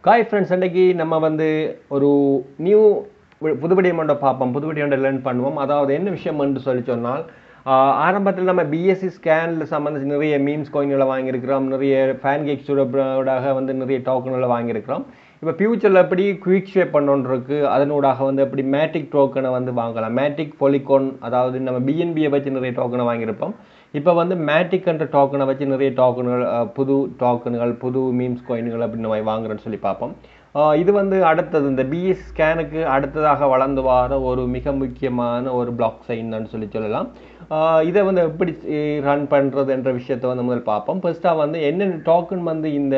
காய் ஃப்ரெண்ட்ஸ் அன்றைக்கி நம்ம வந்து ஒரு நியூ புதுபடியமோண்ட பார்ப்போம் புதுபடியோண்ட லேர்ன் பண்ணுவோம் அதாவது என்ன விஷயம் என்று சொல்லி சொன்னால் ஆரம்பத்தில் நம்ம பிஎஸ்சி ஸ்கேனில் சம்மந்த நிறைய மீம்ஸ் கோயின்களை வாங்கியிருக்கிறோம் நிறைய ஃபேன் கேக்ஸோடாக வந்து நிறைய டோக்கன்களை வாங்கியிருக்கிறோம் இப்போ ஃபியூச்சரில் எப்படி குயிக் ஷேப் பண்ணோன்னு இருக்கு அதனூடாக வந்து எப்படி மேட்டிக் டோக்கனை வந்து வாங்கலாம் மேட்டிக் பொலிகான் அதாவது நம்ம பிஎன்பியை வச்சு நிறைய டோக்கனை வாங்கியிருப்போம் இப்போ வந்து மேட்டிக் என்ற டோக்கனை வச்சு நிறைய டோக்கன்கள் புது டோக்கன்கள் புது மீம்ஸ் கோயின்கள் அப்படின்னு நம்ம வாங்குறேன்னு சொல்லி பார்ப்போம் ஆஹ் இது வந்து அடுத்தது இந்த பிஎஸ் ஸ்கேனுக்கு அடுத்ததாக வளர்ந்து வர ஒரு மிக முக்கியமான ஒரு பிளாக் சைன்னு சொல்லி சொல்லலாம் ஆஹ் இதை வந்து எப்படி ரன் பண்ணுறது என்ற விஷயத்தை வந்து முதல் பார்ப்போம் ஃபர்ஸ்ட்டாக வந்து என்னென்ன டோக்கன் வந்து இந்த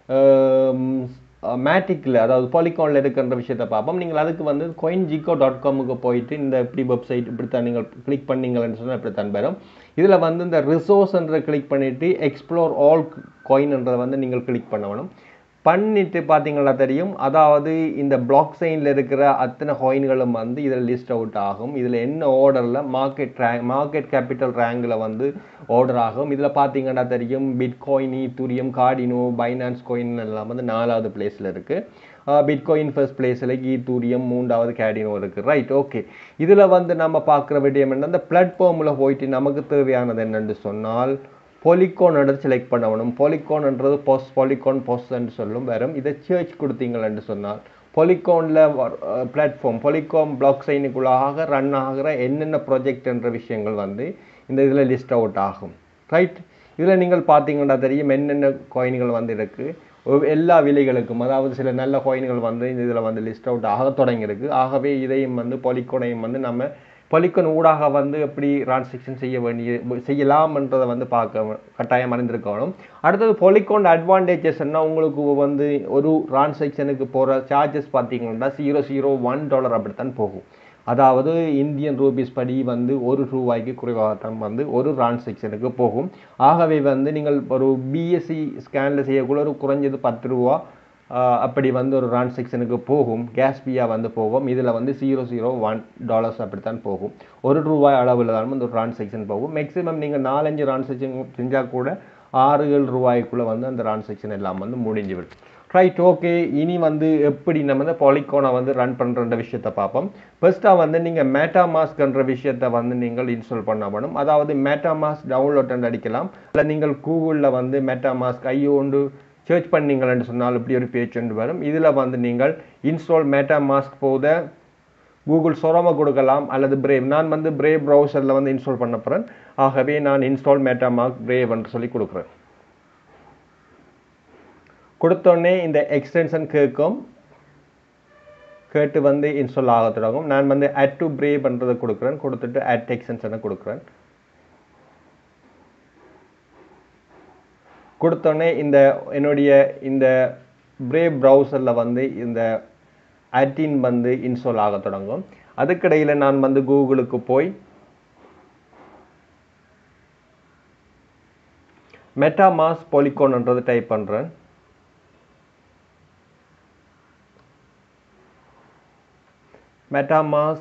மேட்டிக்கில் அதாவது பாலிகானில் இருக்கின்ற விஷயத்தை பார்ப்போம் நீங்கள் அதுக்கு வந்து coin ஜிகோ டாட் காமுக்கு போயிட்டு இந்த இப்படி வெப்சைட் இப்படித்தான் நீங்கள் கிளிக் பண்ணீங்கன்னு சொன்னால் இப்படித்தான் வரும் இதில் வந்து இந்த ரிசோர்ஸ்ன்ற கிளிக் பண்ணிவிட்டு எக்ஸ்ப்ளோர் ஆல் கோயின்ன்றதை வந்து நீங்கள் கிளிக் பண்ணணும் பண்ணிட்டு பார்த்தீங்கன்னா தெரியும் அதாவது இந்த பிளாக் சைனில் இருக்கிற அத்தனை காயின்களும் வந்து இதில் லிஸ்ட் அவுட் ஆகும் இதில் என்ன ஆர்டரில் மார்க்கெட் ரேங்க் மார்க்கெட் கேபிட்டல் ரேங்கில் வந்து ஆர்டர் ஆகும் இதில் பார்த்தீங்கன்னா தெரியும் bitcoin Ethereum Cardano Binance coin எல்லாம் வந்து நாலாவது பிளேஸில் இருக்குது பிட்காயின் ஃபர்ஸ்ட் பிளேஸில் ஈத்தூரியம் மூன்றாவது கேடினோ இருக்குது ரைட் ஓகே இதில் வந்து நம்ம பார்க்குற விடயம் என்ன அந்த பிளாட்ஃபார்மில் போயிட்டு நமக்கு தேவையானது என்னென்னு சொன்னால் பொலிகோன் எடுத்து செலக்ட் பண்ணணும் பொலிகோன்ன்றது பொஸ் பொலிகோன் பொஸ்ன்னு சொல்லும் வரும் இதை சர்ச் கொடுத்தீங்கன்னு சொன்னால் பொலிகோனில் பிளாட்ஃபார்ம் பொலிகான் பிளாக் சைனுக்குள்ளாக ரன் ஆகிற என்னென்ன ப்ராஜெக்ட் என்ற விஷயங்கள் வந்து இந்த இதில் லிஸ்ட் அவுட் ஆகும் ரைட் இதில் நீங்கள் பார்த்தீங்கன்னா தெரியும் என்னென்ன காயின்கள் வந்து இருக்குது எல்லா விலைகளுக்கும் அதாவது சில நல்ல காயின்கள் வந்து இந்த இதில் வந்து லிஸ்ட் அவுட் ஆக தொடங்கியிருக்கு ஆகவே இதையும் வந்து பொலிகோனையும் வந்து நம்ம பொலிக்கன் ஊடாக வந்து எப்படி டிரான்சாக்ஷன் செய்ய வேண்டிய செய்யலாம்ன்றதை வந்து பார்க்க கட்டாயம் அறிந்திருக்கணும் அடுத்தது பொலிக்கோன் அட்வான்டேஜஸ்ன்னா உங்களுக்கு வந்து ஒரு டிரான்சாக்ஷனுக்கு போகிற சார்ஜஸ் பார்த்தீங்கன்னா ஜீரோ ஜீரோ ஒன் டாலர் அப்படித்தான் போகும் அதாவது இந்தியன் ரூபீஸ் படி வந்து ஒரு ரூபாய்க்கு குறைவாகத்தான் வந்து ஒரு டிரான்சாக்ஷனுக்கு போகும் ஆகவே வந்து நீங்கள் ஒரு பிஎஸ்சி ஸ்கேனில் செய்யக்குள்ள ஒரு குறைஞ்சது பத்து ரூபா அப்படி வந்து ஒரு டிரான்சாக்ஷனுக்கு போகும் கேஸ் ஃபீயாக வந்து போகும் இதில் வந்து ஜீரோ ஜீரோ ஒன் டாலர்ஸ் அப்படித்தான் போகும் ஒரு ரூபாய் அளவில் தான் வந்து ஒரு டிரான்சாக்ஷன் போகும் மேக்ஸிமம் நீங்கள் நாலஞ்சு டிரான்சாக்ஷன் செஞ்சால் கூட ஆறு ஏழு ரூபாய்க்குள்ளே வந்து அந்த டிரான்சாக்ஷன் எல்லாம் வந்து முடிஞ்சு விடும் ரைட் ஓகே இனி வந்து எப்படி நம்ம வந்து பாலிகோனை வந்து ரன் பண்ணுற விஷயத்தை பார்ப்போம் ஃபர்ஸ்ட்டாக வந்து நீங்கள் மேட்டா மாஸ்க்ன்ற விஷயத்தை வந்து நீங்கள் இன்ஸ்டால் பண்ண வேணும் அதாவது மேட்டா மாஸ்க் டவுன்லோட் அடிக்கலாம் இல்லை நீங்கள் கூகுளில் வந்து மேட்டா மாஸ்க் ஐயோண்டு சர்ச் பண்ணீங்கன்னு சொன்னால் இப்படி ஒரு பேஜ் ஒன்று வரும் இதில் வந்து நீங்கள் இன்ஸ்டால் மேட்டா மாஸ்க் போத கூகுள் சொரமாக கொடுக்கலாம் அல்லது பிரேவ் நான் வந்து பிரேவ் ப்ரௌசரில் வந்து இன்ஸ்டால் பண்ண போகிறேன் ஆகவே நான் இன்ஸ்டால் மேட்டா மாஸ்க் பிரேவ் என்று சொல்லி கொடுக்குறேன் கொடுத்தோடனே இந்த எக்ஸ்டென்ஷன் கேட்கும் கேட்டு வந்து இன்ஸ்டால் ஆக தொடங்கும் நான் வந்து அட் டு பிரேவ் பண்ணுறதை கொடுக்குறேன் கொடுத்துட்டு அட் எக்ஸ்டென்ஷனை கொடுக்குறேன் கொடுத்தோடனே இந்த என்னுடைய இந்த பிரேவ் ப்ரௌசரில் வந்து இந்த அட்டின் வந்து இன்ஸ்டால் ஆக தொடங்கும் அதுக்கிடையில் நான் வந்து கூகுளுக்கு போய் மெட்டாமாஸ் பொலிகோன்ன்றது டைப் பண்ணுறேன் மெட்டாமாஸ்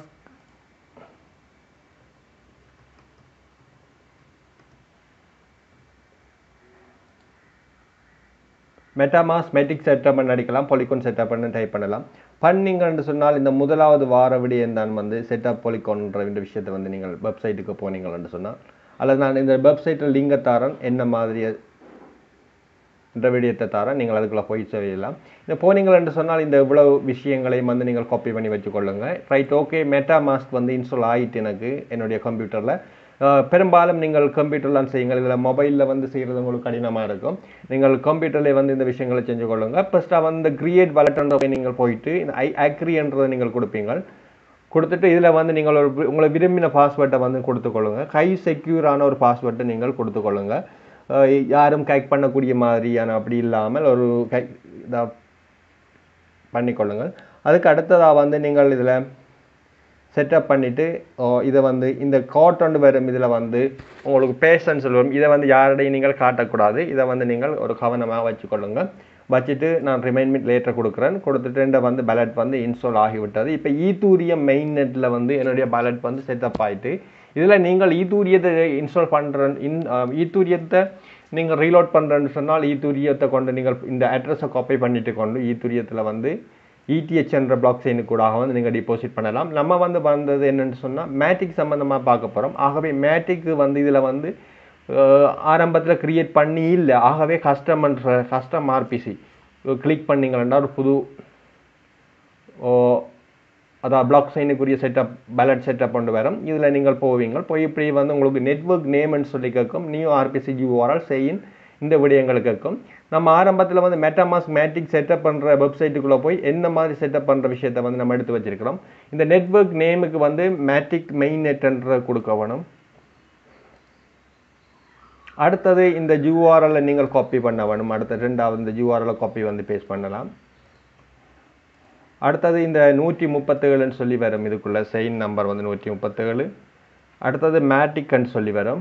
மெட்டாமாஸ் மெட்டிக் செட்டப் பண்ண அடிக்கலாம் பொலிகோன் செட்டப் பண்ண டைப் பண்ணலாம் பண்ணீங்கன்னு சொன்னால் இந்த முதலாவது வார விடியம் தான் வந்து செட்டப் பொலிகோன்ற இந்த விஷயத்தை வந்து நீங்கள் வெப்சைட்டுக்கு போனீங்கன்னு சொன்னால் அல்லது நான் இந்த வெப்சைட்டில் லிங்கை தாரன் என்ன மாதிரி என்ற விடயத்தை தாரன் நீங்கள் அதுக்குள்ளே போய் செய்யலாம் இந்த போனீங்கள் என்று சொன்னால் இந்த இவ்வளவு விஷயங்களையும் வந்து நீங்கள் காப்பி பண்ணி வச்சுக்கொள்ளுங்க ரைட் ஓகே மெட்டா மாஸ்க் வந்து இன்ஸ்டால் ஆகிட்டு எனக்கு என்னுடைய கம்ப்யூட்டரில் பெரும்பாலும் நீங்கள் கம்ப்யூட்டர்லாம் செய்யுங்கள் இதில் மொபைலில் வந்து செய்கிறது உங்களுக்கு கடினமாக இருக்கும் நீங்கள் கம்ப்யூட்டர்லேயே வந்து இந்த விஷயங்களை செஞ்சு கொள்ளுங்க ஃபஸ்ட்டாக வந்து கிரியேட் வலட்டன்ற நீங்கள் போயிட்டு இந்த ஐ அக்ரின்றதை நீங்கள் கொடுப்பீங்க கொடுத்துட்டு இதில் வந்து நீங்கள் ஒரு உங்களை விரும்பின பாஸ்வேர்டை வந்து கொடுத்துக்கொள்ளுங்க கை செக்யூரான ஒரு பாஸ்வேர்டை நீங்கள் கொடுத்துக்கொள்ளுங்க யாரும் கேக் பண்ணக்கூடிய மாதிரியான அப்படி இல்லாமல் ஒரு கை இதாக பண்ணிக்கொள்ளுங்கள் அதுக்கு அடுத்ததாக வந்து நீங்கள் இதில் செட்டப் பண்ணிவிட்டு இதை வந்து இந்த காட்டொண்டு வரும் இதில் வந்து உங்களுக்கு பேஷன் சொல்லுவோம் இதை வந்து யாரிடையும் நீங்கள் காட்டக்கூடாது இதை வந்து நீங்கள் ஒரு கவனமாக வச்சுக்கொள்ளுங்க வச்சுட்டு நான் ரிமைன்மெண்ட் லேட்டர் கொடுக்குறேன் கொடுத்துட்டு வந்து பேலட் வந்து இன்ஸ்டால் ஆகிவிட்டது இப்போ ஈத்தூரியம் மெயின் நெட்டில் வந்து என்னுடைய பேலட் வந்து செட்டப் ஆகிட்டு இதில் நீங்கள் ஈத்தூரியத்தை இன்ஸ்டால் பண்ணுற இன் ஈத்தூரியத்தை நீங்கள் ரீலோட் பண்ணுறேன்னு சொன்னால் ஈ துரியத்தை கொண்டு நீங்கள் இந்த அட்ரஸை காப்பி பண்ணிட்டு கொண்டு ஈ துரியத்தில் வந்து இடிஹெச் என்ற பிளாக் செயினுக்கு கூட வந்து நீங்கள் டிபாசிட் பண்ணலாம் நம்ம வந்து வந்தது என்னன்னு சொன்னால் மேட்டிக் சம்மந்தமாக பார்க்க போகிறோம் ஆகவே மேட்டிக்கு வந்து இதில் வந்து ஆரம்பத்தில் கிரியேட் பண்ணி இல்லை ஆகவே கஸ்டமர் கஸ்டம் ஆர்பிசி கிளிக் பண்ணிங்கன்னா ஒரு புது ஓ அதான் பிளாக் சைனுக்குரிய செட்டப் பேலட் செட்டப் கொண்டு வரும் இதில் நீங்கள் போவீங்க போய் இப்படி வந்து உங்களுக்கு நெட்ஒர்க் நேம்னு சொல்லி கேட்கும் நியூ ஆர்பிசி யூஆர்எல் செயின் இந்த விடயங்கள் கேட்கும் நம்ம ஆரம்பத்தில் வந்து மெட்டாமாஸ் மேட்டிக் செட்டப் பண்ணுற வெப்சைட்டுக்குள்ளே போய் என்ன மாதிரி செட்டப் பண்ணுற விஷயத்தை வந்து நம்ம எடுத்து வச்சிருக்கிறோம் இந்த நெட்ஒர்க் நேமுக்கு வந்து மேட்டிக் மெயின் நெட்ன்ற கொடுக்க வேணும் அடுத்தது இந்த யூஆர்எல்லை நீங்கள் காப்பி பண்ண வேணும் அடுத்த ரெண்டாவது இந்த யூஆர்எல்லை காப்பி வந்து பேஸ்ட் பண்ணலாம் அடுத்தது இந்த நூற்றி முப்பத்தேழுன்னு சொல்லி வரும் இதுக்குள்ள செயின் நம்பர் வந்து நூற்றி முப்பத்தேழு அடுத்தது மேட்டிக்ன்னு சொல்லி வரும்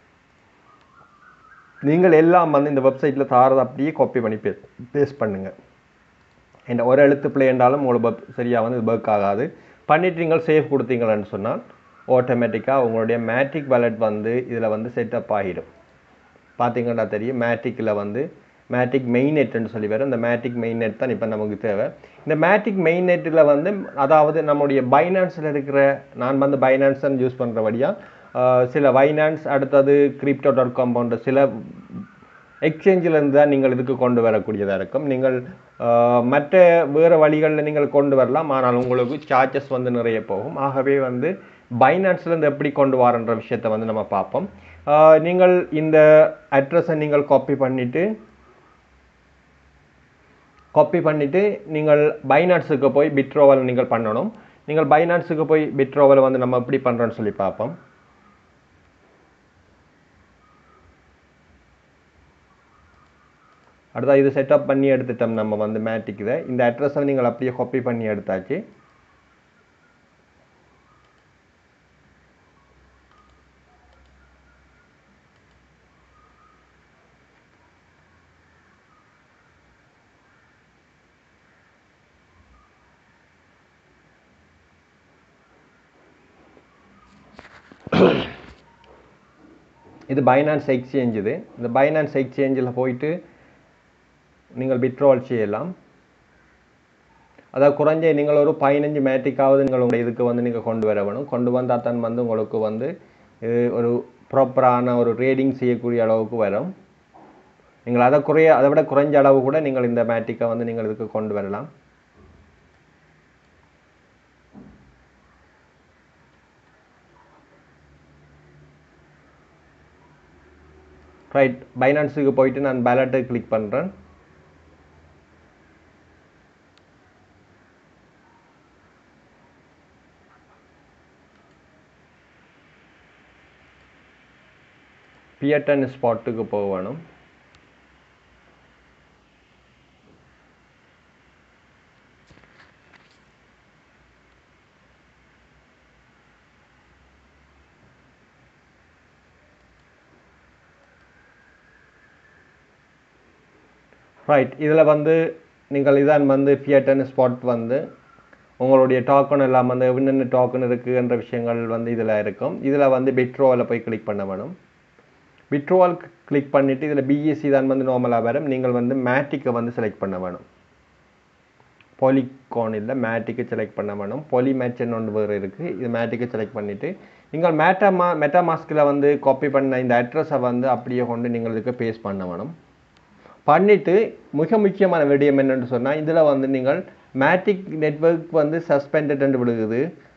நீங்கள் எல்லாம் வந்து இந்த வெப்சைட்டில் தாரதை அப்படியே காப்பி பண்ணி பே பேஸ்ட் பண்ணுங்கள் இந்த ஒரு எழுத்து பிளே என்றாலும் உங்களுக்கு பப் சரியாக வந்து ஒர்க் ஆகாது பண்ணிட்டு நீங்கள் சேவ் கொடுத்தீங்கன்னு சொன்னால் ஆட்டோமேட்டிக்காக உங்களுடைய மேட்ரிக் வேலட் வந்து இதில் வந்து செட்டப் ஆகிடும் பார்த்தீங்கன்னா தெரியும் மேட்ரிக்கில் வந்து மேட்ரிக் மெயின் நெட்னு சொல்லி வரும் இந்த மேட்ரிக் மெயின் நெட் தான் இப்போ நமக்கு தேவை இந்த மேட்ரிக் மெயின் நெட்டில் வந்து அதாவது நம்முடைய பைனான்ஸில் இருக்கிற நான் வந்து பைனான்ஸ் யூஸ் பண்ணுறபடியாக சில பைனான்ஸ் அடுத்தது கிரிப்டோ டாட் காம் போன்ற சில எக்ஸ்சேஞ்சில் இருந்து தான் நீங்கள் இதுக்கு கொண்டு வரக்கூடியதாக இருக்கும் நீங்கள் மற்ற வேறு வழிகளில் நீங்கள் கொண்டு வரலாம் ஆனால் உங்களுக்கு சார்ஜஸ் வந்து நிறைய போகும் ஆகவே வந்து பைனான்ஸ்லேருந்து எப்படி கொண்டு வரன்ற விஷயத்தை வந்து நம்ம பார்ப்போம் நீங்கள் இந்த அட்ரஸை நீங்கள் காப்பி பண்ணிவிட்டு காப்பி பண்ணிவிட்டு நீங்கள் பைனான்ஸுக்கு போய் பிட்ரோவல் நீங்கள் பண்ணணும் நீங்கள் பைனான்ஸுக்கு போய் பிட்ரோவல் வந்து நம்ம எப்படி பண்ணுறோன்னு சொல்லி பார்ப்போம் அடுத்தா இது செட்டப் பண்ணி எடுத்துட்டோம் நம்ம வந்து மேட்டிக் இதை இந்த அட்ரஸை நீங்கள் அப்படியே காப்பி பண்ணி எடுத்தாச்சு இது பைனான்ஸ் எக்ஸ்சேஞ்ச் இது இந்த பைனான்ஸ் எக்ஸ்சேஞ்சில் போயிட்டு நீங்கள் விட்ரோல் செய்யலாம் அதாவது குறைஞ்ச நீங்கள் ஒரு பதினஞ்சு மேட்டிக்காவது நீங்கள் உங்களுடைய இதுக்கு வந்து நீங்கள் கொண்டு வர வேணும் கொண்டு வந்தால் தான் வந்து உங்களுக்கு வந்து இது ஒரு ப்ராப்பரான ஒரு ரேடிங் செய்யக்கூடிய அளவுக்கு வரும் நீங்கள் அதை குறைய அதை விட குறைஞ்ச அளவு கூட நீங்கள் இந்த மேட்டிக்கை வந்து நீங்கள் இதுக்கு கொண்டு வரலாம் ரைட் பைனான்ஸுக்கு போயிட்டு நான் பேலட்டை கிளிக் பண்ணுறேன் பியட்டன் ஸ்பாட்டுக்கு போக வேணும் ரைட் இதில் வந்து நீங்கள் இதான் வந்து ஃபியட்டன் ஸ்பாட் வந்து உங்களுடைய டாக்கன் எல்லாம் வந்து என்னென்ன டாக்கன் இருக்குன்ற விஷயங்கள் வந்து இதில் இருக்கும் இதில் வந்து பிட்ரோவில் போய் கிளிக் பண்ண வேணும் விட்ரோவல் கிளிக் பண்ணிவிட்டு இதில் பிஎஸ்சி தான் வந்து நார்மலாக வரும் நீங்கள் வந்து மேட்டிக்கை வந்து செலக்ட் பண்ண வேணும் பாலிகான் இல்லை மேட்டிக்கை செலக்ட் பண்ண வேணும் பாலி மேட்ச்னு ஒன்று வேறு இருக்குது இது மேட்டிக்கை செலக்ட் பண்ணிவிட்டு நீங்கள் மேட்டாமா மெட்டாமாஸ்கில் வந்து காப்பி பண்ண இந்த அட்ரஸை வந்து அப்படியே கொண்டு நீங்கள் இதுக்கு பேஸ்ட் பண்ண வேணும் பண்ணிவிட்டு மிக முக்கியமான விடயம் என்னென்னு சொன்னால் இதில் வந்து நீங்கள் மேட்டிக் நெட்ஒர்க் வந்து சஸ்பெண்டட் விழுகுது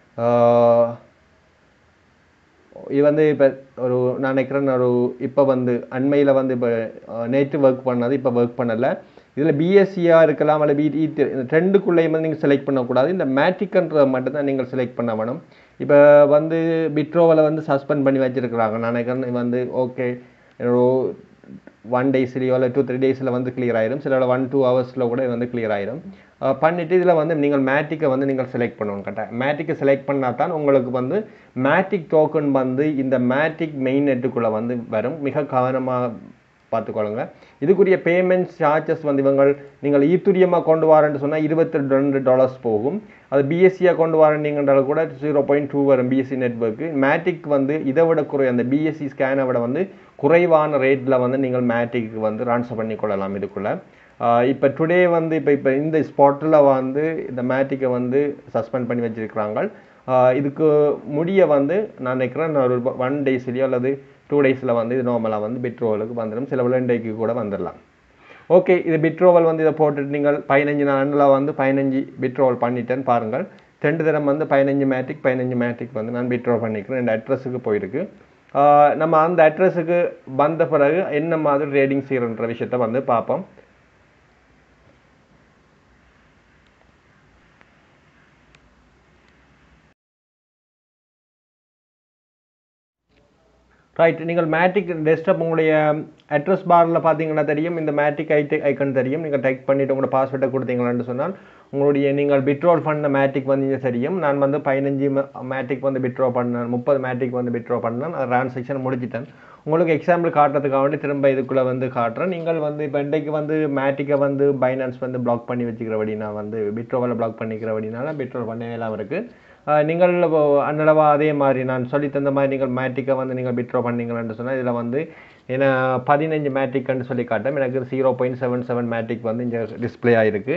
இது வந்து இப்போ ஒரு நான் நினைக்கிறேன் ஒரு இப்போ வந்து அண்மையில் வந்து இப்போ நேற்று ஒர்க் பண்ணது இப்போ ஒர்க் பண்ணலை இதில் பிஎஸ்சியாக இருக்கலாம் அல்ல பி இந்த ரெண்டுக்குள்ளேயும் வந்து நீங்கள் செலக்ட் பண்ணக்கூடாது இந்த மேட்ரிக்ன்றதை மட்டும்தான் நீங்கள் செலக்ட் பண்ண வேணும் இப்போ வந்து பிட்ரோவில் வந்து சஸ்பெண்ட் பண்ணி வச்சுருக்குறாங்க நான் நினைக்கிறேன் வந்து ஓகே ஒன் டேஸ்லேயோ இல்லை டூ த்ரீ டேஸில் வந்து கிளியர் ஆயிரும் சில ஒன் டூ ஹவர்ஸில் கூட வந்து கிளியர் ஆயிரும் பண்ணிவிட்டு இதில் வந்து நீங்கள் மேட்டிக்கை வந்து நீங்கள் செலக்ட் பண்ணணும் கரெக்டாக மேட்டிக்கை செலக்ட் பண்ணால் தான் உங்களுக்கு வந்து மேட்டிக் டோக்கன் வந்து இந்த மேட்டிக் மெயின் நெட்டுக்குள்ளே வந்து வரும் மிக கவனமாக பார்த்துக்கொள்ளுங்க இதுக்குரிய பேமெண்ட் சார்ஜஸ் வந்து இவங்க நீங்கள் ஈத்துரியமாக கொண்டு வரேன்னு சொன்னால் இருபத்தி ரெண்டு டாலர்ஸ் போகும் அது பிஎஸ்சியாக கொண்டு வரீங்கன்றாலும் கூட ஜீரோ பாயிண்ட் டூ வரும் பிஎஸ்சி நெட்ஒர்க்கு மேட்டிக் வந்து இதை விட குறை அந்த பிஎஸ்சி ஸ்கேனை விட வந்து குறைவான ரேட்டில் வந்து நீங்கள் மேட்டிக்கு வந்து ட்ரான்ஸ்ஃபர் பண்ணி கொள்ளலாம் இதுக்குள்ளே இப்போ டுடே வந்து இப்போ இப்போ இந்த ஸ்பாட்டில் வந்து இந்த மேட்டிக்கை வந்து சஸ்பெண்ட் பண்ணி வச்சிருக்கிறாங்க இதுக்கு முடிய வந்து நான் நினைக்கிறேன் ஒரு ஒன் டேஸ்லேயோ அல்லது டூ டேஸில் வந்து இது நார்மலாக வந்து பெட்ரோலுக்கு வந்துடும் சில விலண்டைக்கு கூட வந்துடலாம் ஓகே இது பிட்ரோவல் வந்து இதை போட்டுட்டு நீங்கள் பதினஞ்சு நாளில் வந்து பதினஞ்சு பிட்ரோவல் பண்ணிட்டேன்னு பாருங்கள் ரெண்டு தரம் வந்து பதினஞ்சு மேட்ரிக் பதினஞ்சு மேட்ரிக் வந்து நான் பிட்ரோல் பண்ணிக்கிறேன் இந்த அட்ரஸுக்கு போயிருக்கு நம்ம அந்த அட்ரஸுக்கு வந்த பிறகு என்ன மாதிரி ரேடிங் செய்கிறன்ற விஷயத்த வந்து பார்ப்போம் ரைட் நீங்கள் மேட்டிக் டெஸ்க்டாப் உங்களுடைய அட்ரஸ் பாரில் பார்த்தீங்கன்னா தெரியும் இந்த மேட்டிக் ஐட்டு ஐக்கன் தெரியும் நீங்கள் டைப் பண்ணிவிட்டு உங்களோட பாஸ்வேர்டை கொடுத்தீங்களான்னு சொன்னால் உங்களுடைய நீங்கள் விட்ரோல் பண்ண மேட்டிக் வந்து தெரியும் நான் வந்து பதினஞ்சு மேட்டிக் வந்து விட்ரோ பண்ணேன் முப்பது மேட்டிக் வந்து விட்ரோ பண்ணேன் அது ட்ரான்சாக்ஷன் முடிச்சிட்டேன் உங்களுக்கு எக்ஸாம்பிள் காட்டுறதுக்காக வேண்டி திரும்ப இதுக்குள்ளே வந்து காட்டுறேன் நீங்கள் வந்து இப்போ இன்றைக்கு வந்து மேட்டிக்கை வந்து பைனான்ஸ் வந்து பிளாக் பண்ணி வச்சுக்கிறபடி நான் வந்து விட்ரோவில் பிளாக் பண்ணிக்கிறபடினால விட்ரோல் பண்ணவே இல்லாமல் இருக்குது நீங்கள் அன்னளவா அதே மாதிரி நான் சொல்லி தந்த மாதிரி நீங்கள் மேட்டிக்கை வந்து நீங்கள் விட்ரோ பண்ணீங்கன்னு சொன்னால் இதில் வந்து ஏன்னா பதினஞ்சு மேட்டிக்னு சொல்லி காட்டும் எனக்கு zero point seven seven Matic வந்து இங்கே டிஸ்பிளே ஆகிருக்கு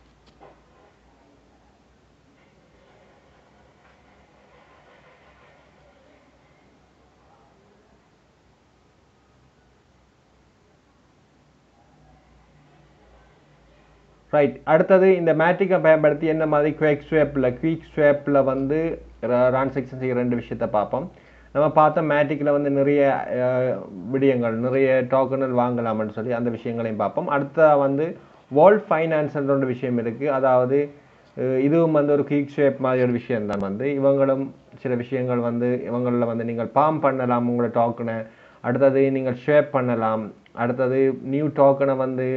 ரைட் அடுத்தது இந்த மேட்ரிக்கை பயன்படுத்தி என்ன மாதிரி குயிக் ஸ்வேப்பில் குயிக் ஸ்வேப்பில் வந்து டிரான்சாக்ஷன் செய்கிற ரெண்டு விஷயத்தை பார்ப்போம் நம்ம பார்த்த மேட்ரிக்கில் வந்து நிறைய விடயங்கள் நிறைய டோக்கனல் வாங்கலாம்னு சொல்லி அந்த விஷயங்களையும் பார்ப்போம் அடுத்த வந்து வேர்ல்ட் ஃபைனான்ஸ்ன்ற ஒரு விஷயம் இருக்குது அதாவது இதுவும் வந்து ஒரு குயிக் ஸ்வேப் மாதிரி ஒரு விஷயம் தான் வந்து இவங்களும் சில விஷயங்கள் வந்து இவங்களில் வந்து நீங்கள் பாம் பண்ணலாம் உங்களோட டோக்கனை அடுத்தது நீங்கள் ஷேப் பண்ணலாம் அடுத்தது நியூ டோக்கனை வந்து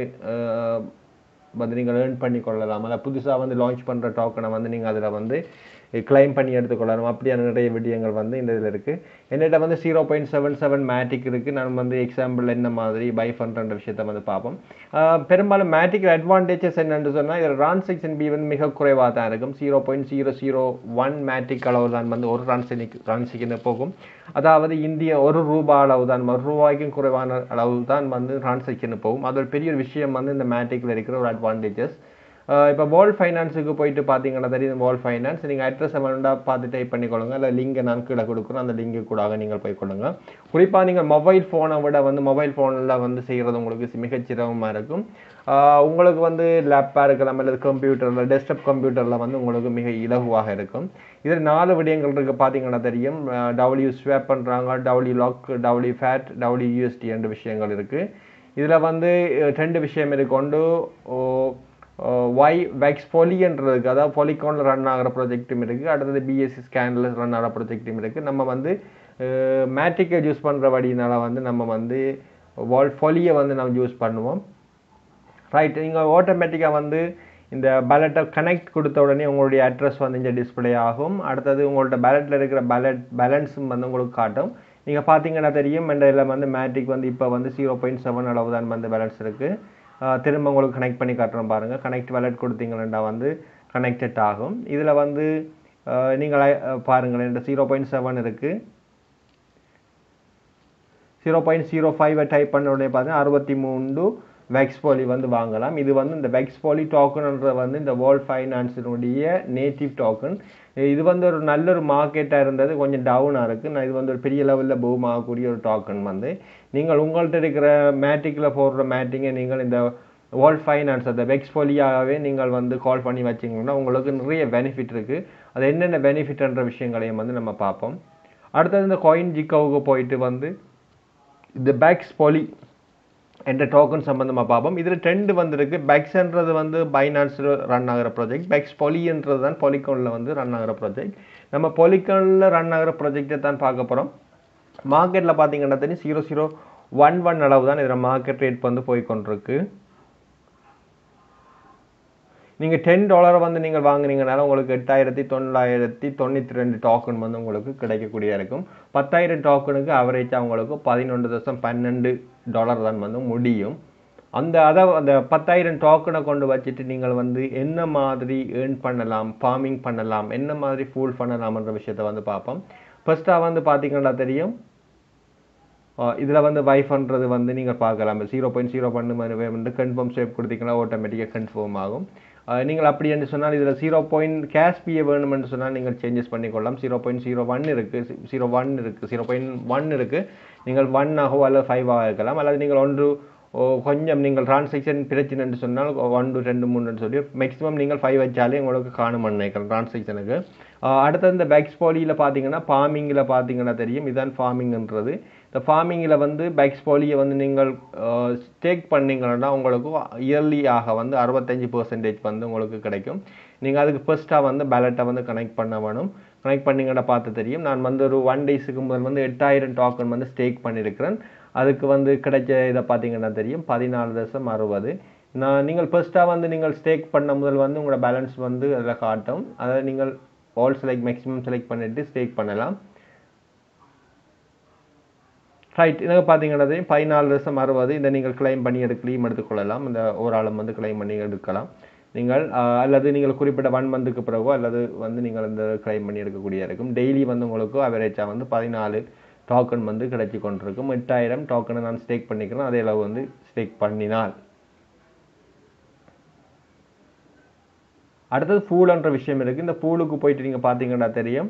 வந்து நீங்கள் ஏர்ன் பண்ணி கொள்ளலாம் அதில் புதுசாக வந்து லான்ச் பண்ணுற டோக்கனை வந்து நீங்கள் அதில் வந்து கிளைம் பண்ணி எடுத்துக்கொள்ளலாம் அப்படியான நிறைய விடயங்கள் வந்து இந்த இதில் இருக்குது என்னிட்ட வந்து zero point seven seven Matic இருக்குது நான் வந்து எக்ஸாம்பிள் என்ன மாதிரி பை பண்ணுற விஷயத்தை வந்து பார்ப்போம் பெரும்பாலும் மேட்டிக் அட்வான்டேஜஸ் என்னென்னு சொன்னால் இதில் டிரான்சாக்ஷன் பி வந்து மிக குறைவாக தான் இருக்கும் zero point zero zero one Matic அளவு தான் வந்து ஒரு டிரான்சாக்ஷன் டிரான்சாக்ஷன் போகும் அதாவது இந்திய ஒரு ரூபாய் அளவு தான் ஒரு ரூபாய்க்கும் குறைவான அளவு தான் வந்து டிரான்சாக்ஷன் போகும் அது ஒரு பெரிய ஒரு விஷயம் வந்து இந்த மேட்டிக்கில் இருக்கிற ஒரு அட்வான்டேஜஸ் இப்போ வேர்ல்ட் ஃபைனான்ஸுக்கு போயிட்டு பார்த்தீங்கன்னா தெரியும் வேர்ல்ட் ஃபைனான்ஸ் நீங்கள் அட்ரஸ் வேண்டாம் பார்த்து டைப் பண்ணிக்கொள்ளுங்க இல்லை லிங்கை நான் கீழே கொடுக்குறோம் அந்த லிங்கு கூட நீங்கள் போய் கொள்ளுங்க குறிப்பாக நீங்கள் மொபைல் ஃபோனை விட வந்து மொபைல் ஃபோனில் வந்து செய்கிறது உங்களுக்கு மிகச்சிரமமாக இருக்கும் உங்களுக்கு வந்து லேப்பாக இருக்கலாம் அல்லது கம்ப்யூட்டரில் டெஸ்க்டாப் கம்ப்யூட்டரில் வந்து உங்களுக்கு மிக இலகுவாக இருக்கும் இதில் நாலு விடயங்கள் இருக்குது பார்த்தீங்கன்னா தெரியும் டபிள்யூ ஸ்வேப் பண்ணுறாங்க டபிள்யூ லாக் டபிள்யூ ஃபேட் டபிள்யூ யூஎஸ்டி என்ற விஷயங்கள் இருக்குது இதில் வந்து ரெண்டு விஷயம் இருக்கு ஒய் வெக்ஸ் பொலின்றதுக்கு அதாவது பொலிகானில் ரன் ஆகிற ப்ராஜெக்ட்டும் இருக்குது அடுத்தது பிஎஸ்சி ஸ்கேனில் ரன் ஆகிற ப்ராஜெக்ட்டும் இருக்குது நம்ம வந்து மேட்ரிக்கை யூஸ் பண்ணுற வழியினால வந்து நம்ம வந்து வால் ஃபொலியை வந்து நம்ம யூஸ் பண்ணுவோம் ரைட் நீங்கள் ஆட்டோமேட்டிக்காக வந்து இந்த பேலட்டை கனெக்ட் கொடுத்த உடனே உங்களுடைய அட்ரஸ் வந்து இங்கே டிஸ்பிளே ஆகும் அடுத்தது உங்கள்ட்ட பேலட்டில் இருக்கிற பேலட் பேலன்ஸும் வந்து உங்களுக்கு காட்டும் நீங்கள் பார்த்தீங்கன்னா தெரியும் இந்த இதில் வந்து மேட்ரிக் வந்து இப்போ வந்து ஜீரோ பாயிண்ட் செவன் அளவு தான் வந்து பேலன்ஸ் இருக்குது திரும்ப உங்களுக்கு கனெக்ட் பண்ணி காட்டுறோம் பாருங்கள் கனெக்ட் வேலட் கொடுத்தீங்கன்னா வந்து கனெக்டட் ஆகும் இதில் வந்து நீங்கள் பாருங்கள் இந்த ஜீரோ பாயிண்ட் செவன் இருக்குது ஜீரோ பாயிண்ட் ஜீரோ ஃபைவை டைப் பண்ண உடனே பார்த்தீங்கன்னா அறுபத்தி மூணு வெக்ஸ் பாலி வந்து வாங்கலாம் இது வந்து இந்த வெக்ஸ் பாலி டோக்கன்ன்ற வந்து இந்த வேர்ல்ட் ஃபைனான்ஸினுடைய நேட்டிவ் டோக்கன் இது வந்து ஒரு நல்ல ஒரு மார்க்கெட்டாக இருந்தது கொஞ்சம் டவுனாக இருக்குது நான் இது வந்து ஒரு பெரிய லெவலில் பூம் ஆகக்கூடிய ஒரு டோக்கன் வந்து நீங்கள் உங்கள்கிட்ட இருக்கிற மேட்டிக்கில் போடுற மேட்டிங்கை நீங்கள் இந்த வேர்ல்ட் ஃபைனான்ஸ் அந்த வெக்ஸ் போலியாகவே நீங்கள் வந்து கால் பண்ணி வச்சிங்கன்னா உங்களுக்கு நிறைய பெனிஃபிட் இருக்குது அது என்னென்ன பெனிஃபிட்ன்ற விஷயங்களையும் வந்து நம்ம பார்ப்போம் அடுத்தது இந்த காயின் ஜிக்கோவுக்கு போயிட்டு வந்து இந்த பேக்ஸ் பொலி என்ற டோக்கன் சம்மந்தமாக பார்ப்போம் இதில் ட்ரெண்டு வந்திருக்கு பெக்ஸ்ன்றது வந்து பைனான்ஸில் ரன் ஆகிற ப்ராஜெக்ட் பெக்ஸ் பொலின்றது தான் பொலிகானில் வந்து ரன் ஆகிற ப்ராஜெக்ட் நம்ம பொலிகானில் ரன் ஆகிற ப்ராஜெக்டை தான் பார்க்க போகிறோம் மார்க்கெட்டில் பார்த்தீங்கன்னா தெரியும் ஜீரோ ஜீரோ ஒன் ஒன் அளவு தான் இதில் மார்க்கெட் ரேட் வந்து போய் கொண்டிருக்கு நீங்கள் டென் டாலரை வந்து நீங்கள் வாங்குனீங்கனால உங்களுக்கு எட்டாயிரத்தி தொள்ளாயிரத்தி தொண்ணூற்றி ரெண்டு டோக்கன் வந்து உங்களுக்கு கிடைக்கக்கூடிய இருக்கும் பத்தாயிரம் டோக்கனுக்கு அவரேஜாக உங்களுக்கு பதினொன்று தசம் பன்னெண்டு டாலர் தான் வந்து முடியும் அந்த அதை அந்த பத்தாயிரம் டோக்கனை கொண்டு வச்சுட்டு நீங்கள் வந்து என்ன மாதிரி ஏர்ன் பண்ணலாம் ஃபார்மிங் பண்ணலாம் என்ன மாதிரி ஃபூல் பண்ணலாம்ன்ற விஷயத்தை வந்து பார்ப்போம் ஃபர்ஸ்ட்டாக வந்து பார்த்தீங்கன்னா தெரியும் இதில் வந்து வைஃப்ன்றது வந்து நீங்கள் பார்க்கலாம் ஜீரோ பாயிண்ட் ஜீரோ பண்ணு வந்து கன்ஃபார்ம் ஷேப் கொடுத்தீங்கன்னா ஆட்டோமேட்டிக்காக கன்ஃபார்ம் ஆகும் அஹ் நீங்கள் அப்படி என்று சொன்னால் இதில் ஜீரோ பாயிண்ட் கேஷ் பிஏ வேணும்னு சொன்னால் நீங்கள் சேஞ்சஸ் பண்ணிக்கொள்ளலாம் ஜீரோ பாயிண்ட் ஜீரோ ஒன் இருக்குது ஜீரோ ஒன் இருக்குது ஜீரோ பாயிண்ட் ஒன் இருக்குது நீங்கள் ஒன் ஆகவோ அல்லது ஃபைவ் ஆக இருக்கலாம் அல்லது நீங்கள் ஒன்று ஓ, கொஞ்சம் நீங்கள் டிரான்சாக்ஷன் பிரச்சனைன்னு சொன்னால் ஒன்று ரெண்டு மூணுன்னு சொல்லி மேக்ஸிமம் நீங்கள் ஃபைவ் வச்சாலே உங்களுக்கு காணும் நினைக்கிறேன் டிரான்சாக்ஷனுக்கு அடுத்தது இந்த பேக்ஸ் பாலியில் பார்த்தீங்கன்னா ஃபார்மிங்கில் பார்த்தீங்கன்னா தெரியும் இதுதான் ஃபார்மிங்ன்றது இந்த ஃபார்மிங்கில் வந்து பேக்ஸ் பாலியை வந்து நீங்கள் ஸ்டேக் பண்ணீங்கன்னா உங்களுக்கு இயர்லியாக வந்து அறுபத்தஞ்சு பர்சன்டேஜ் வந்து உங்களுக்கு கிடைக்கும் நீங்கள் அதுக்கு ஃபர்ஸ்ட்டாக வந்து பேலட்டை வந்து கனெக்ட் பண்ண வேணும் கனெக்ட் பண்ணிங்கன்னா பார்த்து தெரியும் நான் வந்து ஒரு ஒன் டேஸுக்கு முதல் வந்து எட்டாயிரம் டோக்கன் வந்து ஸ்டேக் பண்ணியிருக்கிறேன் அதுக்கு வந்து கிடைச்ச இதை பார்த்தீங்கன்னா தெரியும் பதினாலு தசம் அறுபது நான் நீங்கள் ஃபர்ஸ்ட்டாக வந்து நீங்கள் ஸ்டேக் பண்ண முதல் வந்து உங்களோட பேலன்ஸ் வந்து அதில் காட்டும் அதை நீங்கள் ஆல் செலக்ட் மேக்ஸிமம் செலக்ட் பண்ணிவிட்டு ஸ்டேக் பண்ணலாம் ரைட் இதை பார்த்தீங்கன்னா தெரியும் பதினாலு லட்சம் அறுபது இதை நீங்கள் கிளைம் பண்ணி எடுக்க claim எடுத்துக்கொள்ளலாம் இந்த ஒரு ஆளும் வந்து கிளைம் பண்ணி எடுக்கலாம் நீங்கள் ஆஹ், அல்லது நீங்கள் குறிப்பிட்ட ஒன் மந்த்துக்கு பிறகோ அல்லது வந்து நீங்கள் இந்த கிளைம் பண்ணி எடுக்கக்கூடிய இருக்கும் டெய்லி வந்து உங்களுக்கு அவரேஜாக வந்து பதினாலு டோக்கன் வந்து கிடைச்சி கொண்டிருக்கும் எட்டாயிரம் டோக்கனை நான் ஸ்டேக் பண்ணிக்கிறேன் அதே அளவு வந்து ஸ்டேக் பண்ணினால் அடுத்தது பூல்ன்ற விஷயம் இருக்குது இந்த பூலுக்கு போயிட்டு நீங்கள் பார்த்தீங்கன்னா தெரியும்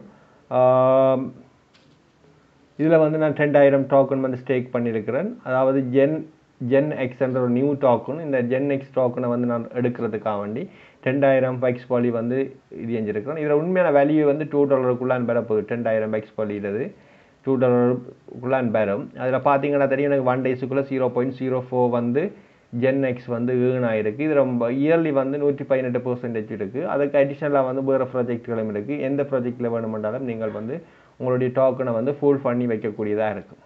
இதில் வந்து நான் ரெண்டாயிரம் டோக்கன் வந்து ஸ்டேக் பண்ணியிருக்கிறேன் அதாவது ஜென் ஜென் எக்ஸ்ன்ற ஒரு நியூ டோக்கன் இந்த ஜென் எக்ஸ் டோக்கனை வந்து நான் எடுக்கிறதுக்காக வேண்டி ரெண்டாயிரம் பைக்ஸ் பாலி வந்து இது செஞ்சிருக்கிறேன் இதில் உண்மையான வேல்யூ வந்து டூ டாலருக்குள்ளான் பெற போகுது ரெண்டாயிரம் பைக்ஸ் பாலிடுது டூ டாலருக்குள்ளான் பெறும் அதில் பார்த்தீங்கன்னா தெரியும் எனக்கு ஒன் டேஸுக்குள்ளே ஜீரோ பாயிண்ட் ஜீரோ ஃபோர் வந்து ஜென் எக்ஸ் வந்து ஏர்ன் ஆயிருக்கு இது ரொம்ப இயர்லி வந்து நூற்றி பதினெட்டு பர்சன்டேஜ் இருக்குது அதுக்கு அடிஷ்னலாக வந்து வேறு ப்ராஜெக்ட்களும் இருக்குது எந்த ப்ராஜெக்டில் வேணுமென்றாலும் நீங்கள் வந்து உங்களுடைய டோக்கனை வந்து ஃபுல் பண்ணி வைக்கக்கூடியதாக இருக்கும்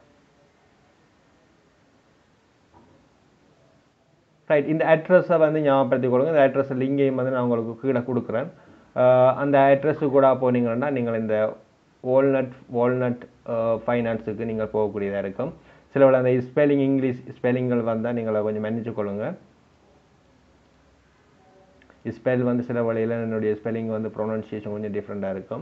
ரைட் இந்த அட்ரஸை வந்து ஞாபகப்படுத்திக் கொள்ளுங்க இந்த அட்ரஸ் லிங்கையும் வந்து நான் உங்களுக்கு கீழே கொடுக்குறேன் ஆஹ் அந்த அட்ரஸு கூட போனீங்கன்னா நீங்கள் இந்த வால்நட் வால்நட் ஃபைனான்ஸுக்கு நீங்கள் போகக்கூடியதாக இருக்கும் சில அந்த ஸ்பெல்லிங் இங்கிலீஷ் ஸ்பெல்லிங்கள் வந்தால் நீங்கள் கொஞ்சம் மன்னிச்சு கொள்ளுங்க ஸ்பெல் வந்து சில வழியில் என்னுடைய ஸ்பெல்லிங் வந்து ப்ரொனன்சியேஷன் கொஞ்சம் டிஃப்ரெண்ட்டாக இருக்கும்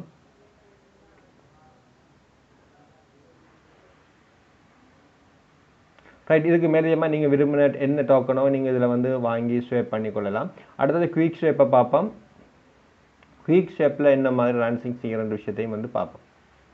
ரைட் இதுக்கு மேலேயமாக நீங்கள் விரும்பின என்ன டோக்கனோ நீங்கள் இதில் வந்து வாங்கி ஸ்வேப் பண்ணிக்கொள்ளலாம் அடுத்தது குயிக் ஸ்வேப்பை பார்ப்போம் குயிக் ஸ்வேப்பில் என்ன மாதிரி ரான்சிங் செய்கிற விஷயத்தையும் வந்து பார்ப்போம்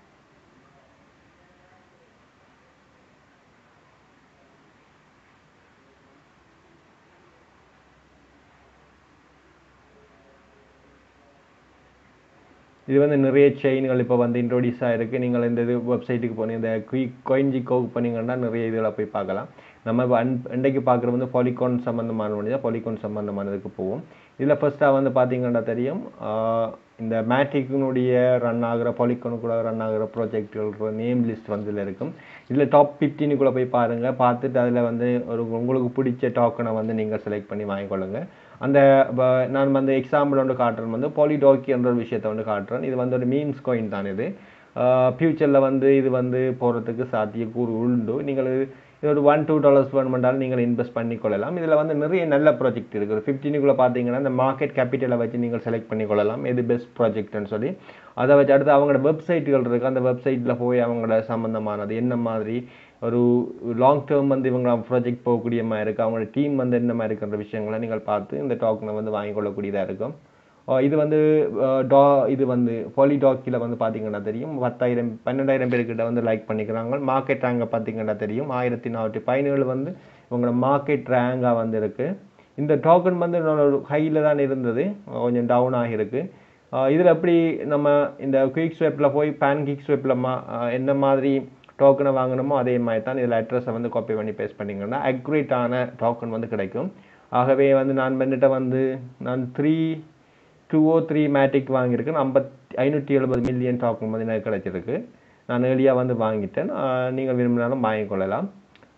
இது வந்து நிறைய செயின்கள் இப்போ வந்து இன்ட்ரோடியூஸ் ஆகிருக்கு நீங்கள் இந்த இது வெப்சைட்டுக்கு போனீங்க இந்த குயிக் கோயின்ஜி கோக் பண்ணீங்கன்னா நிறைய இதில் போய் பார்க்கலாம் நம்ம இப்போ அன் இன்றைக்கு பார்க்குறது வந்து பாலிகான் சம்மந்தமான ஒன்று தான் பாலிகான் சம்மந்தமானதுக்கு போவோம் இதில் ஃபர்ஸ்ட்டாக வந்து பார்த்தீங்கன்னா தெரியும் ஆஹ் இந்த மேட்ரிக்கினுடைய ரன் ஆகிற பாலிகானுக்குள்ள ரன் ஆகிற ப்ராஜெக்ட்கள் நேம் லிஸ்ட் வந்து இதில் இருக்கும் இதில் டாப் ஃபிஃப்டீனுக்குள்ளே போய் பாருங்கள் பார்த்துட்டு அதில் வந்து ஒரு உங்களுக்கு பிடிச்ச டோக்கனை வந்து நீங்கள் செலக்ட் பண்ணி வாங்கிக்கொள்ளுங்க அந்த வ- நான் வந்து எக்ஸாம்பிள் ஒன்று காட்டுறேன் வந்து பாலிடாக்கி என்ற ஒரு விஷயத்தை வந்து காட்டுறேன் இது வந்து ஒரு மீம்ஸ் காயின் தான் இது ஃப்யூச்சரில் வந்து இது வந்து போகிறதுக்கு சாத்தியக்கூறு உண்டு நீங்கள் இது இது ஒரு ஒன் டூ டாலர்ஸ் வேணுமென்றாலும் நீங்கள் இன்வெஸ்ட் பண்ணிக்கொள்ளலாம் இதில் வந்து நிறைய நல்ல ப்ராஜெக்ட் இருக்குது ஃபிஃப்டீனுக்குள்ளே பார்த்தீங்கன்னா இந்த மார்க்கெட் கேபிட்டலை வச்சு நீங்கள் செலக்ட் பண்ணிக்கொள்ளலாம் எது பெஸ்ட் ப்ராஜெக்ட்னு சொல்லி அதை வச்சு அடுத்து அவங்களோட வெப்சைட்டுகள் இருக்குது அந்த வெப்சைட்டில் போய் அவங்களோட சம்மந்தமானது என்ன மாதிரி ஒரு லாங் டேர்ம் வந்து இவங்க ப்ராஜெக்ட் போகக்கூடிய மாதிரி இருக்குது அவங்களோட டீம் வந்து என்ன மாதிரி இருக்கிற விஷயங்களை நீங்கள் பார்த்து இந்த டோக்கனை வந்து வாங்கிக் கொள்ளக்கூடியதாக இருக்கும் அஹ் இது வந்து அஹ் டா இது வந்து பாலிடாக்கில் வந்து பார்த்தீங்கன்னா தெரியும் பத்தாயிரம் பன்னெண்டாயிரம் பேர்கிட்ட வந்து லைக் பண்ணிக்கிறாங்க மார்க்கெட் ரேங்கை பார்த்தீங்கன்னா தெரியும் ஆயிரத்தி நானூற்றி பதினேழு வந்து இவங்களோட மார்க்கெட் ரேங்காக வந்து இருக்குது இந்த டோக்கன் வந்து ஹையில் தான் இருந்தது கொஞ்சம் டவுன் ஆகியிருக்கு இதில் எப்படி நம்ம இந்த குயிக் ஸ்வேப்பில் போய் பேன் கிக் ஸ்வேப்பில் மா அஹ் என்ன மாதிரி டோக்கனை வாங்கணுமோ அதே மாதிரி தான் இதில் அட்ரஸை வந்து காப்பி பண்ணி பேஸ்ட் பண்ணிங்கன்னா அக்யூரேட்டான டோக்கன் வந்து கிடைக்கும் ஆகவே வந்து நான் வந்துட்டு வந்து நான் three two O three Matic வாங்கியிருக்கேன் ஐம்பத்தி ஐநூற்றி எழுபது மில்லியன் டோக்கன் வந்து எனக்கு கிடைச்சிருக்கு நான் ஏர்லியாக வந்து வாங்கிட்டேன் ஆஹ் நீங்கள் விரும்பினாலும் வாங்கிக்கொள்ளலாம்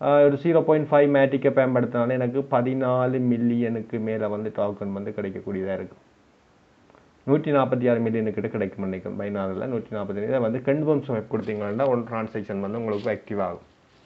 ஆஹ் ஒரு ஜீரோ பாயிண்ட் ஃபைவ் மேட்டிக்கை பயன்படுத்தினாலும் எனக்கு பதினாலு மில்லியனுக்கு மேலே வந்து டோக்கன் வந்து கிடைக்கக்கூடியதாக இருக்கும் நூற்றி நாற்பத்தி ஆறு மில்லியனு கிட்ட கிடைக்கும் நினைக்கும் பைனாரில் நூற்றி நாற்பத்தி இதை வந்து கன்ஃபார்ம் ஸ்வைப் கொடுத்தீங்கன்னா ஒரு டிரான்சாக்ஷன் வந்து உங்களுக்கு ஆக்டிவ் ஆகும்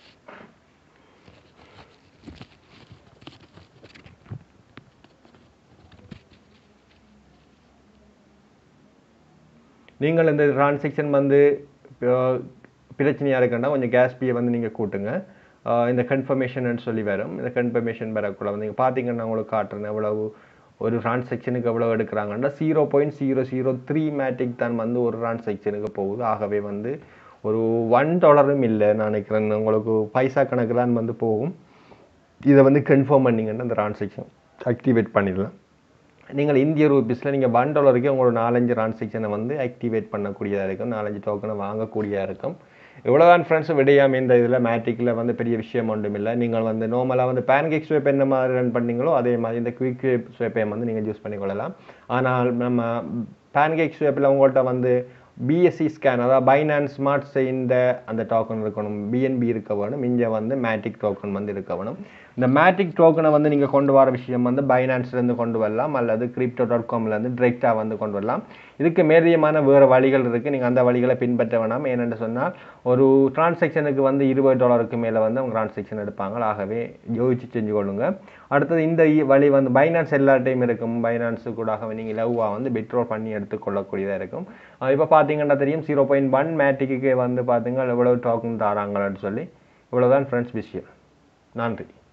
நீங்கள் இந்த டிரான்சாக்ஷன் வந்து அஹ், பிரச்சனையா இருக்குன்னா கொஞ்சம் கேஸ் பியை வந்து நீங்கள் கூட்டுங்க அஹ், இந்த கன்ஃபர்மேஷன் சொல்லி வரும் இந்த கன்ஃபர்மேஷன் வரக்குள்ள வந்து நீங்கள் பார்த்தீங்கன்னா உங்களுக்கு காட்டுறேன் எவ்வளவு ஒரு டிரான்சாக்ஷனுக்கு எவ்வளோ எடுக்கிறாங்கன்னா zero point zero zero three Matic தான் வந்து ஒரு டிரான்சாக்ஷனுக்கு போகுது ஆகவே வந்து ஒரு ஒன் டாலரும் இல்லை நான் நினைக்கிறேன் உங்களுக்கு பைசா கணக்கு தான் வந்து போகும் இதை வந்து கன்ஃபார்ம் பண்ணீங்கன்னா அந்த டிரான்சாக்ஷன் ஆக்டிவேட் பண்ணிடலாம் நீங்கள் இந்திய ரூபீஸில் நீங்கள் ஒன் டாலருக்கு உங்களோட நாலஞ்சு டிரான்சாக்ஷனை வந்து ஆக்டிவேட் பண்ணக்கூடியதாக இருக்கும் நாலஞ்சு டோக்கனை வாங்கக்கூடியதாக இருக்கும் இவ்வளோதான் ஃப்ரெண்ட்ஸ் விடையாம இந்த இதில் மேட்ரிக்கில் வந்து பெரிய விஷயம் ஒன்றும் இல்லை நீங்கள் வந்து நார்மலாக வந்து பேன்கேக் ஸ்வேப் என்ன மாதிரி ரன் பண்ணீங்களோ அதே மாதிரி இந்த குயிக் ஸ்வேப்பையும் வந்து நீங்கள் யூஸ் பண்ணிக்கொள்ளலாம் ஆனால் நம்ம பேன்கேக் ஸ்வேப்பில் உங்கள்கிட்ட வந்து பிஎஸ்சி ஸ்கேன் அதாவது பைனான்ஸ் ஸ்மார்ட் செய்த அந்த டோக்கன் இருக்கணும் பிஎன்பி இருக்க வேணும் இங்கே வந்து மேட்டிக் டோக்கன் வந்து இருக்க வேணும் இந்த மேட்டிக் டோக்கனை வந்து நீங்கள் கொண்டு வர விஷயம் வந்து பைனான்ஸ்லேருந்து கொண்டு வரலாம் அல்லது கிரிப்டோ டாட் காம்லேருந்து டிரெக்டாக வந்து கொண்டு வரலாம் இதுக்கு மேரியமான வேறு வழிகள் இருக்குது நீங்கள் அந்த வழிகளை பின்பற்ற வேணாம் ஏனென்று சொன்னால் ஒரு டிரான்சாக்ஷனுக்கு வந்து இருபது டாலருக்கு மேலே வந்து அவங்க டிரான்சாக்ஷன் எடுப்பாங்க ஆகவே யோசிச்சு செஞ்சு கொள்ளுங்க அடுத்தது இந்த இ- வழி வந்து பைனான்ஸ் எல்லா டைம் இருக்கும் பைனான்ஸு கூட நீங்கள் லவ்வாக வந்து விட்ரோ பண்ணி எடுத்துக்கொள்ளக்கூடியதாக இருக்கும் இப்போ பார்த்தீங்கன்னா தெரியும் ஜீரோ பாயிண்ட் ஒன் மேட்டிக்கு வந்து பார்த்தீங்கன்னா எவ்வளோ டோக்கன் தராங்கன்னு சொல்லி இவ்வளோதான் ஃப்ரெண்ட்ஸ் விஷயம் நன்றி